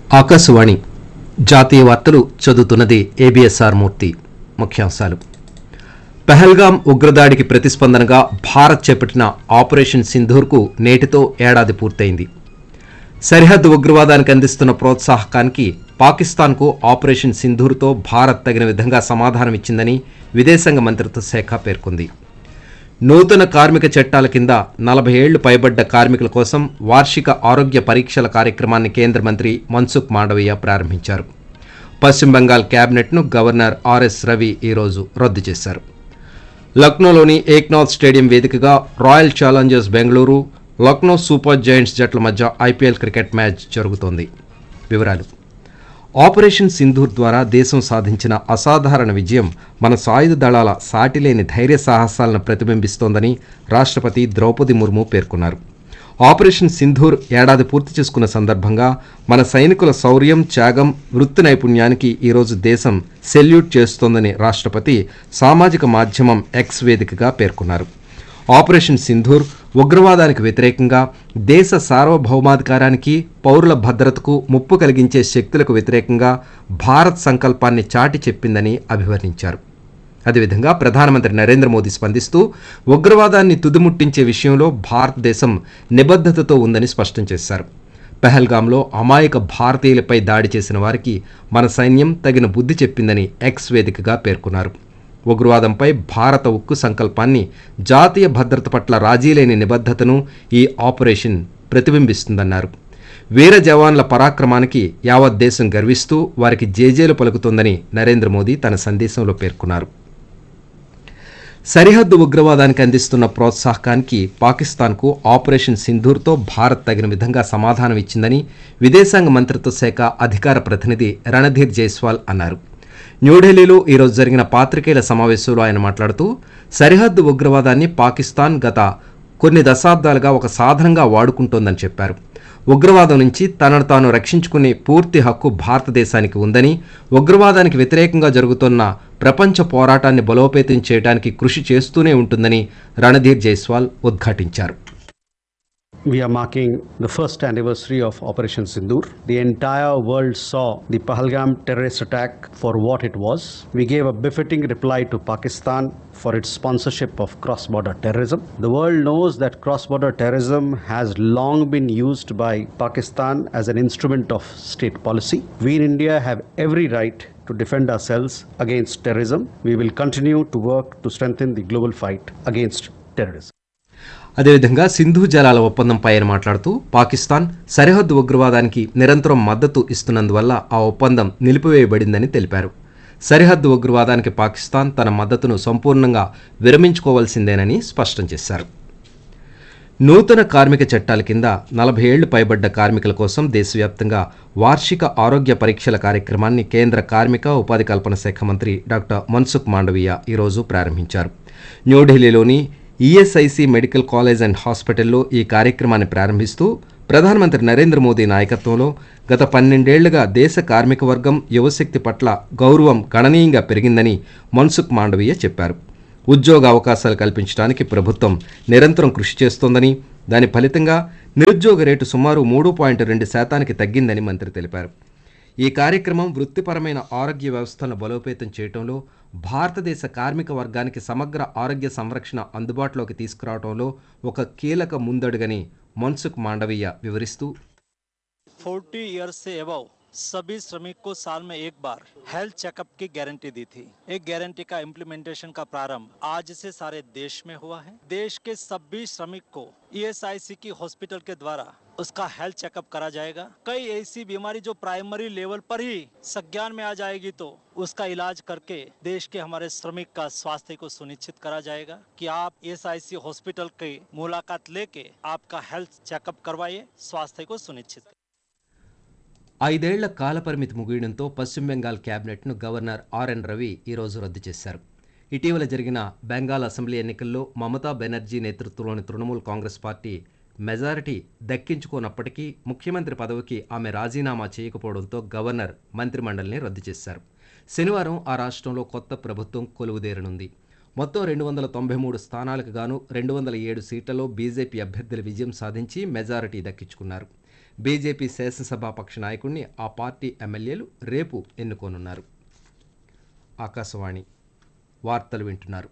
ఆకాశవాణి జాతీయ వార్తలు చదువుతున్నది ఏబిఎస్ఆర్ మూర్తి ముఖ్యాంశాలు పెహల్గాం ఉగ్రదాడికి ప్రతిస్పందనగా భారత్ చేపట్టిన ఆపరేషన్ సింధూర్కు నేటితో ఏడాది పూర్తయింది సరిహద్దు ఉగ్రవాదానికి అందిస్తున్న ప్రోత్సాహకానికి పాకిస్తాన్కు ఆపరేషన్ సింధూర్తో భారత్ తగిన విధంగా సమాధానమిచ్చిందని విదేశాంగ మంత్రిత్వ శాఖ పేర్కొంది నూతన కార్మిక చట్టాల కింద నలభై ఏళ్లు పైబడ్డ కార్మికుల కోసం వార్షిక ఆరోగ్య పరీక్షల కార్యక్రమాన్ని కేంద్ర మంత్రి మన్సుఖ్ మాండవీయ ప్రారంభించారు పశ్చిమ బెంగాల్ క్యాబినెట్ను గవర్నర్ ఆర్ఎస్ రవి ఈరోజు రద్దు చేశారు లక్నోలోని ఏక్నాథ్ స్టేడియం వేదికగా royal challengers Bengaluru Lucknow super giants జట్ల మధ్య ఐపీఎల్ క్రికెట్ మ్యాచ్ జరుగుతోంది వివరాలు ఆపరేషన్ సింధూర్ ద్వారా దేశం సాధించిన అసాధారణ విజయం మన సాయుధ దళాల సాటిలేని ధైర్య సాహసాలను ప్రతిబింబిస్తోందని రాష్ట్రపతి ద్రౌపది ముర్ము పేర్కొన్నారు ఆపరేషన్ సింధూర్ ఏడాది పూర్తి చేసుకున్న సందర్భంగా మన సైనికుల శౌర్యం త్యాగం వృత్తి నైపుణ్యానికి ఈరోజు దేశం సెల్యూట్ చేస్తోందని రాష్ట్రపతి సామాజిక మాధ్యమం ఎక్స్ వేదికగా పేర్కొన్నారు ఆపరేషన్ సింధూర్ ఉగ్రవాదానికి వ్యతిరేకంగా దేశ సార్వభౌమాధికారానికి పౌరుల భద్రతకు ముప్పు కలిగించే శక్తులకు వ్యతిరేకంగా భారత్ సంకల్పాన్ని చాటి చెప్పిందని అభివర్ణించారు అదేవిధంగా ప్రధానమంత్రి నరేంద్ర మోదీ స్పందిస్తూ ఉగ్రవాదాన్ని తుదిముట్టించే విషయంలో భారతదేశం నిబద్ధతతో ఉందని స్పష్టం చేశారు పెహల్గాంలో అమాయక భారతీయులపై దాడి చేసిన వారికి మన సైన్యం తగిన బుద్ధి చెప్పిందని ఎక్స్ వేదికగా పేర్కొన్నారు ఉగ్రవాదంపై భారత ఉక్కు సంకల్పాన్ని జాతీయ భద్రత పట్ల రాజీలేని నిబద్ధతను ఈ ఆపరేషన్ ప్రతిబింబిస్తుందన్నారు వీర జవాన్ల పరాక్రమానికి యావత్ దేశం గర్విస్తూ వారికి జేజేలు పలుకుతోందని నరేంద్ర మోదీ తన సందేశంలో పేర్కొన్నారు సరిహద్దు ఉగ్రవాదానికి అందిస్తున్న ప్రోత్సాహకానికి పాకిస్తాన్కు ఆపరేషన్ సింధూర్తో భారత్ తగిన విధంగా సమాధానం ఇచ్చిందని విదేశాంగ మంత్రిత్వ శాఖ అధికార ప్రతినిధి రణధీర్ జైస్వాల్ అన్నారు న్యూఢిల్లీలో ఈరోజు జరిగిన పాత్రికేయుల సమావేశంలో ఆయన మాట్లాడుతూ సరిహద్దు ఉగ్రవాదాన్ని పాకిస్తాన్ గత కొన్ని దశాబ్దాలుగా ఒక సాధనంగా వాడుకుంటోందని చెప్పారు ఉగ్రవాదం నుంచి తనను తాను రక్షించుకునే పూర్తి హక్కు భారతదేశానికి ఉందని ఉగ్రవాదానికి వ్యతిరేకంగా జరుగుతున్న ప్రపంచ పోరాటాన్ని బలోపేతం చేయడానికి కృషి చేస్తూనే ఉంటుందని రణధీర్ జైస్వాల్ ఉద్ఘాటించారు We are marking the first anniversary of Operation Sindoor. The entire world saw the Pahalgam terrorist attack for what it was. We gave a befitting reply to Pakistan for its sponsorship of cross border terrorism. The world knows that cross border terrorism has long been used by Pakistan as an instrument of state policy. We in India have every right to defend ourselves against terrorism. We will continue to work to strengthen the global fight against terrorism. అదేవిధంగా సింధు జలాల ఒప్పందంపై ఆయన మాట్లాడుతూ పాకిస్తాన్ సరిహద్దు ఉగ్రవాదానికి నిరంతరం మద్దతు ఇస్తున్నందువల్ల ఆ ఒప్పందం నిలిపివేయబడిందని తెలిపారు సరిహద్దు ఉగ్రవాదానికి పాకిస్తాన్ తన మద్దతును సంపూర్ణంగా విరమించుకోవాల్సిందేనని స్పష్టం చేశారు నూతన కార్మిక చట్టాల కింద నలభై ఏళ్లు పైబడ్డ కార్మికుల కోసం దేశవ్యాప్తంగా వార్షిక ఆరోగ్య పరీక్షల కార్యక్రమాన్ని కేంద్ర కార్మిక ఉపాధి కల్పన శాఖ మంత్రి డాక్టర్ మన్సుఖ్ మాండవీయ ఈరోజు ప్రారంభించారు న్యూఢిల్లీలోని ఈఎస్ఐసి మెడికల్ కాలేజ్ అండ్ హాస్పిటల్లో ఈ కార్యక్రమాన్ని ప్రారంభిస్తూ ప్రధానమంత్రి నరేంద్ర మోదీ నాయకత్వంలో గత పన్నెండేళ్లుగా దేశ కార్మిక వర్గం యువశక్తి పట్ల గౌరవం గణనీయంగా పెరిగిందని మన్సుఖ్ మాండవీయ చెప్పారు ఉద్యోగ అవకాశాలు కల్పించడానికి ప్రభుత్వం నిరంతరం కృషి చేస్తోందని దాని ఫలితంగా నిరుద్యోగ రేటు సుమారు మూడు పాయింట్ రెండు శాతానికి తగ్గిందని మంత్రి తెలిపారు ఈ కార్యక్రమం వృత్తిపరమైన ఆరోగ్య వ్యవస్థలను బలోపేతం చేయడంలో భారతదేశ కార్మిక వర్గానికి సమగ్ర ఆరోగ్య సంరక్షణ అందుబాటులోకి తీసుకురావడంలో ఒక కీలక ముందడుగని మన్సుఖ్ మాండవీయ వివరిస్తూ 40 ईयर से एबव सभी श्रमिक को साल में एक बार हेल्थ चेकअप की गारंटी दी थी एक गारंटी का इम्प्लीमेंटेशन का प्रारंभ आज से सारे देश में हुआ है देश के सभी श्रमिक को ईएसआईसी की हॉस्पिटल के द्वारा उसका हेल्थ चेकअप करा जाएगा कई ऐसी बीमारी जो प्राइमरी लेवल पर ही संज्ञान में आ जाएगी तो उसका इलाज करके देश के हमारे श्रमिक का स्वास्थ्य को सुनिश्चित करा जाएगा कि आप ईएसआईसी हॉस्पिटल की मुलाकात लेके आपका हेल्थ चेकअप करवाइए स्वास्थ्य को सुनिश्चित करें। ఐదేళ్ల కాలపరిమితి ముగియడంతో పశ్చిమ బెంగాల్ క్యాబినెట్ను గవర్నర్ ఆర్ఎన్ రవి ఈరోజు రద్దు చేశారు ఇటీవల జరిగిన బెంగాల్ అసెంబ్లీ ఎన్నికల్లో మమతా బెనర్జీ నేతృత్వంలోని తృణమూల్ కాంగ్రెస్ పార్టీ మెజారిటీ దక్కించుకోనప్పటికీ ముఖ్యమంత్రి పదవికి ఆమె రాజీనామా చేయకపోవడంతో గవర్నర్ మంత్రిమండలిని రద్దు చేశారు శనివారం ఆ రాష్ట్రంలో కొత్త ప్రభుత్వం కొలువుదేరనుంది మొత్తం రెండు వందల తొంభై మూడు స్థానాలకు గాను రెండు వందల ఏడు సీట్లలో బీజేపీ అభ్యర్థుల విజయం సాధించి మెజారిటీ దక్కించుకున్నారు బీజేపీ శాసనసభాపక్ష నాయకుడిని ఆ పార్టీ ఎమ్మెల్యేలు రేపు ఎన్నుకోనున్నారు ఆకాశవాణి వార్తలు వింటున్నారు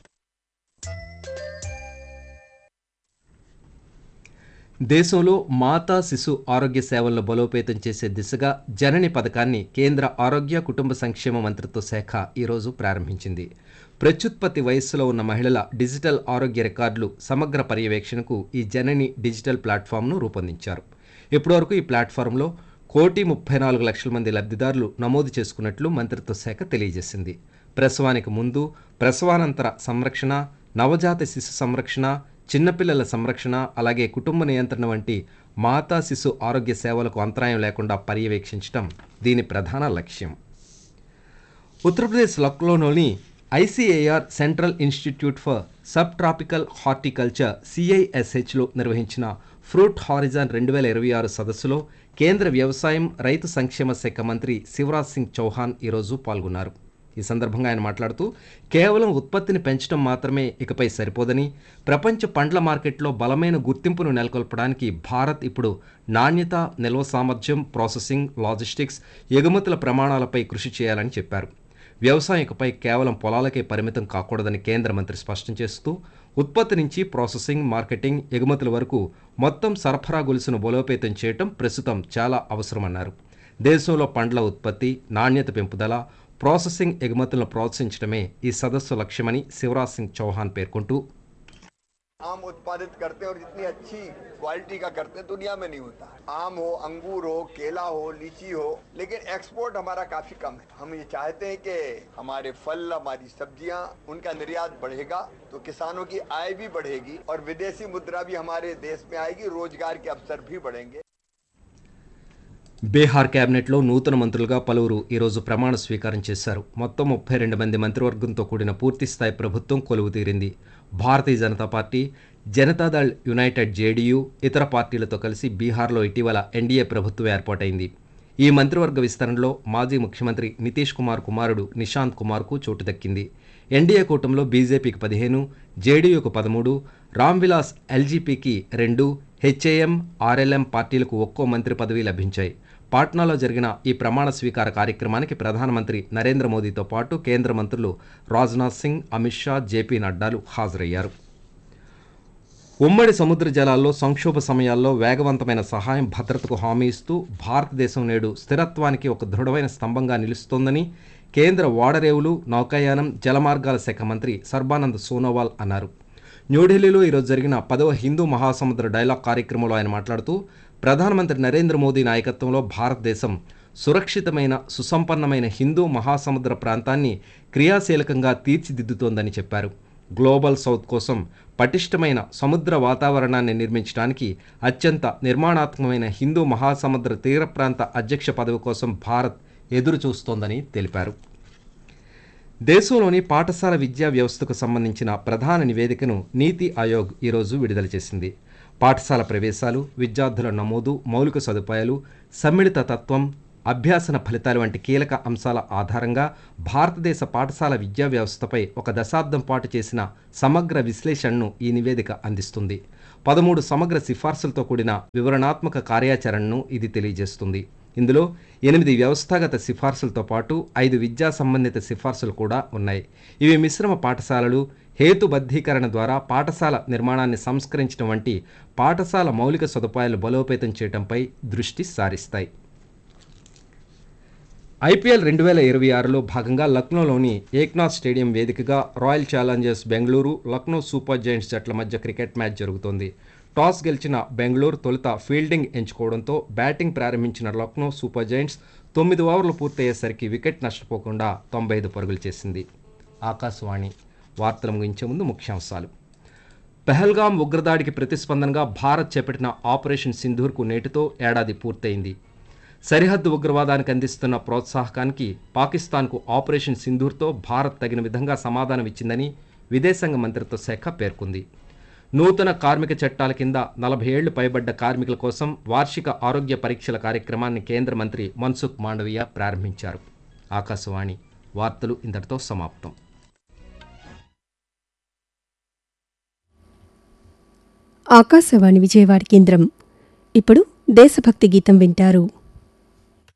దేశంలో మాతా శిశు ఆరోగ్య సేవలను బలోపేతం చేసే దిశగా జనని పథకాన్ని కేంద్ర ఆరోగ్య కుటుంబ సంక్షేమ మంత్రిత్వ శాఖ ఈరోజు ప్రారంభించింది ప్రత్యుత్పత్తి వయస్సులో ఉన్న మహిళల డిజిటల్ ఆరోగ్య రికార్డులు సమగ్ర పర్యవేక్షణకు ఈ జనని డిజిటల్ ప్లాట్ఫామ్ను రూపొందించారు ఇప్పటివరకు ఈ ప్లాట్ఫామ్లో కోటి ముప్పై నాలుగు లక్షల మంది లబ్ధిదారులు నమోదు చేసుకున్నట్లు మంత్రిత్వ శాఖ తెలియజేసింది ప్రసవానికి ముందు ప్రసవానంతర సంరక్షణ నవజాత శిశు సంరక్షణ చిన్నపిల్లల సంరక్షణ అలాగే కుటుంబ నియంత్రణ వంటి మాతా శిశు ఆరోగ్య సేవలకు అంతరాయం లేకుండా పర్యవేక్షించడం దీని ప్రధాన లక్ష్యం ఉత్తరప్రదేశ్ లక్నోలోని ICAR central institute for sub tropical horticulture సిఐఎస్హెచ్లో నిర్వహించిన ఫ్రూట్ హారిజాన్ రెండు వేల ఇరవై ఆరు సదస్సులో కేంద్ర వ్యవసాయం రైతు సంక్షేమ శాఖ మంత్రి శివరాజ్ సింగ్ చౌహాన్ ఈరోజు పాల్గొన్నారు ఈ సందర్భంగా ఆయన మాట్లాడుతూ కేవలం ఉత్పత్తిని పెంచడం మాత్రమే ఇకపై సరిపోదని ప్రపంచ పండ్ల మార్కెట్లో బలమైన గుర్తింపును నెలకొల్పడానికి భారత్ ఇప్పుడు నాణ్యత నిల్వ సామర్థ్యం ప్రాసెసింగ్ లాజిస్టిక్స్ ఎగుమతుల ప్రమాణాలపై కృషి చేయాలని చెప్పారు వ్యవసాయం ఇకపై కేవలం పొలాలకే పరిమితం కాకూడదని కేంద్ర మంత్రి స్పష్టం చేస్తూ ఉత్పత్తి నుంచి ప్రాసెసింగ్ మార్కెటింగ్ ఎగుమతుల వరకు మొత్తం సరఫరా గొలుసును బలోపేతం చేయటం ప్రస్తుతం చాలా అవసరమన్నారు దేశంలో పండ్ల ఉత్పత్తి నాణ్యత పెంపుదల ప్రాసెసింగ్ ఎగుమతులను ప్రోత్సహించడమే ఈ సదస్సు లక్ష్యమని శివరాజ్ సింగ్ చౌహాన్ పేర్కొంటూ आम उत्पादित करते हैं और जितनी अच्छी क्वालिटी का करते हैं दुनिया में नहीं होता आम हो अंगूर हो केला हो लीची हो लेकिन एक्सपोर्ट हमारा काफी कम है हम ये चाहते हैं कि हमारे फल हमारी सब्जियां उनका निर्यात बढ़ेगा तो किसानों की आय भी बढ़ेगी और विदेशी मुद्रा भी हमारे देश में आएगी रोजगार के अवसर भी बढ़ेंगे బీహార్ కేబినెట్లో నూతన మంత్రులుగా పలువురు ఈరోజు ప్రమాణ స్వీకారం చేశారు మొత్తం ముప్పై రెండు మంది మంత్రివర్గంతో కూడిన పూర్తిస్థాయి ప్రభుత్వం కొలువు తీరింది Bharatiya Janata party Janata Dal united JDU ఇతర పార్టీలతో కలిసి బీహార్లో ఇటీవల ఎన్డీఏ ప్రభుత్వం ఏర్పాటైంది ఈ మంత్రివర్గ విస్తరణలో మాజీ ముఖ్యమంత్రి నితీష్ కుమార్ కుమారుడు నిశాంత్ కుమార్కు చోటు దక్కింది ఎన్డీఏ కూటమిలో బీజేపీకి పదిహేను జేడీయూకు పదమూడు రామ్విలాస్ ఎల్జీపీకి రెండు హెచ్ఏఎం ఆర్ఎల్ఎం పార్టీలకు ఒక్కో మంత్రి పదవి లభించాయి పాట్నాలో జరిగిన ఈ ప్రమాణ స్వీకార కార్యక్రమానికి ప్రధానమంత్రి నరేంద్ర మోదీతో పాటు కేంద్ర మంత్రులు రాజ్నాథ్ సింగ్ అమిత్ షా జేపీ నడ్డాలు హాజరయ్యారు ఉమ్మడి సముద్ర జలాల్లో సంక్షోభ సమయాల్లో వేగవంతమైన సహాయం భద్రతకు హామీ ఇస్తూ భారతదేశం నేడు స్థిరత్వానికి ఒక దృఢమైన స్తంభంగా నిలుస్తోందని కేంద్ర ఓడరేవులు నౌకాయానం జలమార్గాల శాఖ మంత్రి సర్బానంద్ సోనోవాల్ అన్నారు న్యూఢిల్లీలో ఈరోజు జరిగిన పదవ హిందూ మహాసముద్ర డైలాగ్ కార్యక్రమంలో ఆయన మాట్లాడుతూ ప్రధానమంత్రి నరేంద్ర మోదీ నాయకత్వంలో భారతదేశం సురక్షితమైన సుసంపన్నమైన హిందూ మహాసముద్ర ప్రాంతాన్ని క్రియాశీలకంగా తీర్చిదిద్దుతోందని చెప్పారు గ్లోబల్ సౌత్ కోసం పటిష్టమైన సముద్ర వాతావరణాన్ని నిర్మించడానికి అత్యంత నిర్మాణాత్మకమైన హిందూ మహాసముద్ర తీర ప్రాంత అధ్యక్ష పదవి కోసం భారత్ ఎదురు చూస్తోందని తెలిపారు దేశంలోని పాఠశాల విద్యా వ్యవస్థకు సంబంధించిన ప్రధాన నివేదికను నీతి ఆయోగ్ ఈరోజు విడుదల చేసింది పాఠశాల ప్రవేశాలు విద్యార్థుల నమోదు మౌలిక సదుపాయాలు సమ్మిళిత తత్వం అభ్యాసన ఫలితాలు వంటి కీలక అంశాల ఆధారంగా భారతదేశ పాఠశాల విద్యా వ్యవస్థపై ఒక దశాబ్దం పాటు చేసిన సమగ్ర విశ్లేషణను ఈ నివేదిక అందిస్తుంది పదమూడు సమగ్ర సిఫార్సులతో కూడిన వివరణాత్మక కార్యాచరణను ఇది తెలియజేస్తుంది ఇందులో ఎనిమిది వ్యవస్థాగత సిఫార్సులతో పాటు ఐదు విద్యా సంబంధిత సిఫార్సులు కూడా ఉన్నాయి ఇవి మిశ్రమ పాఠశాలలు హేతుబద్ధీకరణ ద్వారా పాఠశాల నిర్మాణాన్ని సంస్కరించడం వంటి పాఠశాల మౌలిక సదుపాయాలు బలోపేతం చేయడంపై దృష్టి సారిస్తాయి ఐపీఎల్ రెండు వేల ఇరవై ఆరులో భాగంగా లక్నోలోని ఏక్నాథ్ స్టేడియం వేదికగా royal challengers Bengaluru Lucknow super giants జట్ల మధ్య క్రికెట్ మ్యాచ్ జరుగుతోంది టాస్ గెలిచిన బెంగళూరు తొలుత ఫీల్డింగ్ ఎంచుకోవడంతో బ్యాటింగ్ ప్రారంభించిన లక్నో సూపర్ జైంట్స్ తొమ్మిది ఓవర్లు పూర్తయ్యేసరికి వికెట్ నష్టపోకుండా తొంభై ఐదు పరుగులు చేసింది ఆకాశవాణి వార్తలు ముగించే ముందు ముఖ్యాంశాలు పెహల్గాం ఉగ్రదాడికి ప్రతిస్పందనగా భారత్ చేపట్టిన ఆపరేషన్ సింధూర్కు నేటితో ఏడాది పూర్తయింది సరిహద్దు ఉగ్రవాదానికి అందిస్తున్న ప్రోత్సాహకానికి పాకిస్తాన్కు ఆపరేషన్ సింధూర్తో భారత్ తగిన విధంగా సమాధానం ఇచ్చిందని విదేశాంగ మంత్రిత్వ శాఖ పేర్కొంది నూతన కార్మిక చట్టాల కింద నలభై ఏళ్లు పైబడ్డ కార్మికుల కోసం వార్షిక ఆరోగ్య పరీక్షల కార్యక్రమాన్ని కేంద్ర మంత్రి మన్సుఖ్ మాండవీయ ప్రారంభించారు ఆకాశవాణి వార్తలు ఇంతటితో సమాప్తం ఆకాశవాణి విజయవాడ కేంద్రం ఇప్పుడు దేశభక్తి గీతం వింటారు